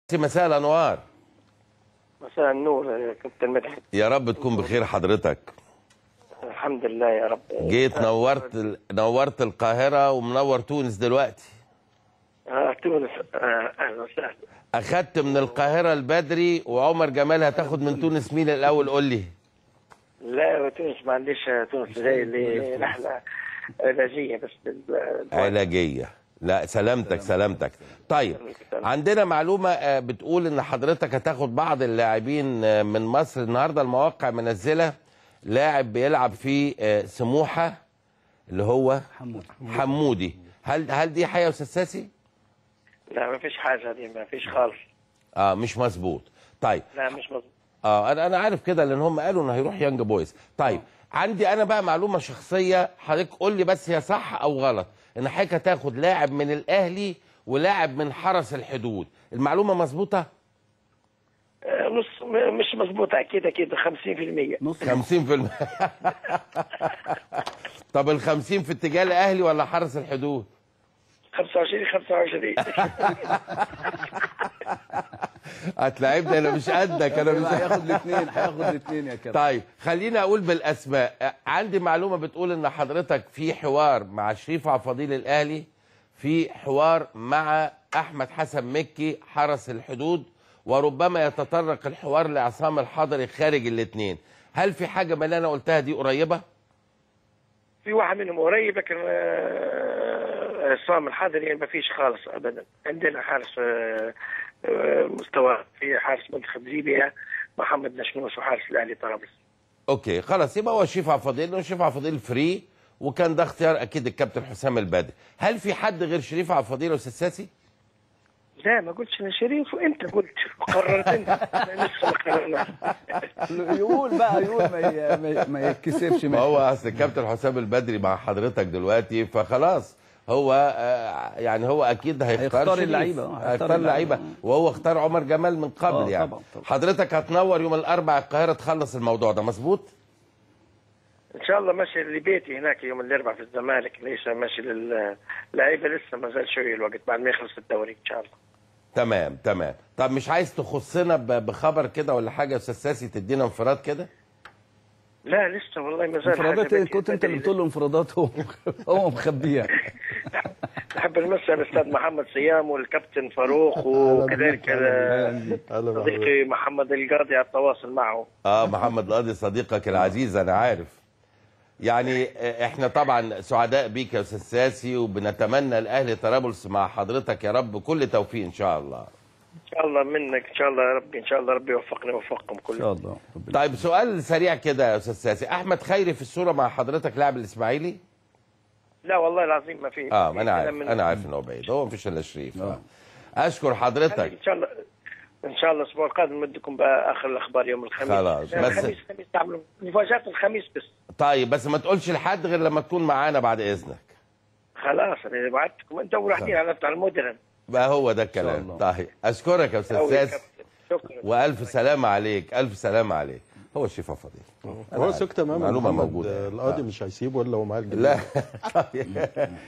مساء الانوار مساء النور يا كابتن مدحت يا رب تكون بخير حضرتك الحمد لله يا رب جيت نورت ال- نورت القاهره ومنور تونس دلوقتي آه تونس آه اهلا وسهلا اخدت من القاهره البدري وعمر جمال هتاخد من تونس مين الاول قول لي لا تونس ما عنديش تونس زي اللي رحله علاجيه بس ال- علاجيه لا سلامتك سلامتك طيب عندنا معلومه آه، بتقول ان حضرتك هتاخد بعض اللاعبين آه، من مصر النهارده المواقع منزله لاعب بيلعب في آه، سموحه اللي هو حمود حمودي هل هل دي حقيقه يا استاذ ساسي؟ لا ما فيش حاجه دي ما فيش خالص اه مش مظبوط طيب لا مش مظبوط اه انا انا عارف كده لان هم قالوا انه هيروح يانج بويز طيب عندي انا بقى معلومه شخصيه حضرتك قول لي بس هي صح او غلط ان حضرتك هتاخد لاعب من الاهلي ولاعب من حرس الحدود المعلومه مظبوطه آه نص م- مش مظبوط اكيد اكيد 50% نص 50% طب ال 50 في اتجاه الاهلي ولا حرس الحدود 25 25 هتلاعبني انا مش قدك انا مش هياخد الاثنين هياخد الاثنين يا كابتن طيب خليني اقول بالاسماء عندي معلومه بتقول ان حضرتك في حوار مع شريف عفضيل الاهلي في حوار مع احمد حسن مكي حرس الحدود وربما يتطرق الحوار لعصام الحضري خارج الاثنين هل في حاجه من اللي انا قلتها دي قريبه في واحد منهم قريب لكن آه، عصام الحضري ما فيش خالص ابدا عندنا حارس آه، آه، مستوى في حارس منتخب ليبيا محمد نشنوس وحارس الاهلي طرابلس اوكي خلاص يبقى هو شريف عفضيل لانه شريف عفضيل فري وكان ده اختيار اكيد الكابتن حسام البدري هل في حد غير شريف عفضيل يا استاذ ساسي لا ما قلتش انا شريف وانت قلت قررت انت أنا لسه ما قررنا يقول بقى يقول ما ي- ما ي- ما يتكسفش ما منه هو اصل الكابتن حسام البدري مع حضرتك دلوقتي فخلاص هو آه، يعني هو اكيد هيختار هيختار شريف. اللعيبة، آه، هيختار هيختار اللعيبه اللعيبة. وهو اختار عمر جمال من قبل آه، يعني طبعاً، طبعاً. حضرتك هتنور يوم الاربعاء القاهره تخلص الموضوع ده مظبوط ان شاء الله ماشي لبيتي هناك يوم الاربعاء في الزمالك ليس ماشي للعيبه لسه ما زال شويه الوقت بعد ما يخلص الدوري ان شاء الله تمام تمام طب مش عايز تخصنا ب- بخبر كده ولا حاجه يا استاذ ساسي تدينا انفراد كده لا لسه والله ما زال انفرادات حاجة ايه كنت انت اللي بدري. بتقول له انفرادات هو هو مخبيها نحب نمسي الاستاذ محمد صيام والكابتن فاروق وكذلك صديقي محمد القاضي على التواصل معه اه محمد القاضي صديقك العزيز انا عارف يعني آه، احنا طبعا سعداء بيك يا استاذ ساسي وبنتمنى الاهلي طرابلس مع حضرتك يا رب كل توفيق ان شاء الله ان شاء الله منك ان شاء الله يا ربي ان شاء الله ربي يوفقني ويوفقكم ان كلكم شاء الله ربنا طيب سؤال سريع كده يا استاذ ساسي احمد خيري في الصوره مع حضرتك لاعب الاسماعيلي لا والله العظيم ما في اه ما انا في عارف كلام من- انا عارف انه بعيد هو مفيش الا شريف آه. آه. اشكر حضرتك ان شاء الله ان شاء الله الاسبوع القادم ندكم بقى اخر الاخبار يوم الخميس خلاص، لا، بس- الخميس الخميس تعملوا مفاجاه الخميس بس طيب بس ما تقولش لحد غير لما تكون معانا بعد اذنك خلاص انا بعتكم انت وراحتين على بتاع المدرن بقى هو ده شاء الكلام الله. طيب اشكرك يا استاذ أوي يا ساسي كابتن. شكرا والف سلامه عليك الف سلامه عليك هو الشيف فضيل هو ثق تماما معلومة محمد موجودة. القاضي آه. مش هيسيبه الا ومعاه الجديد لا طيب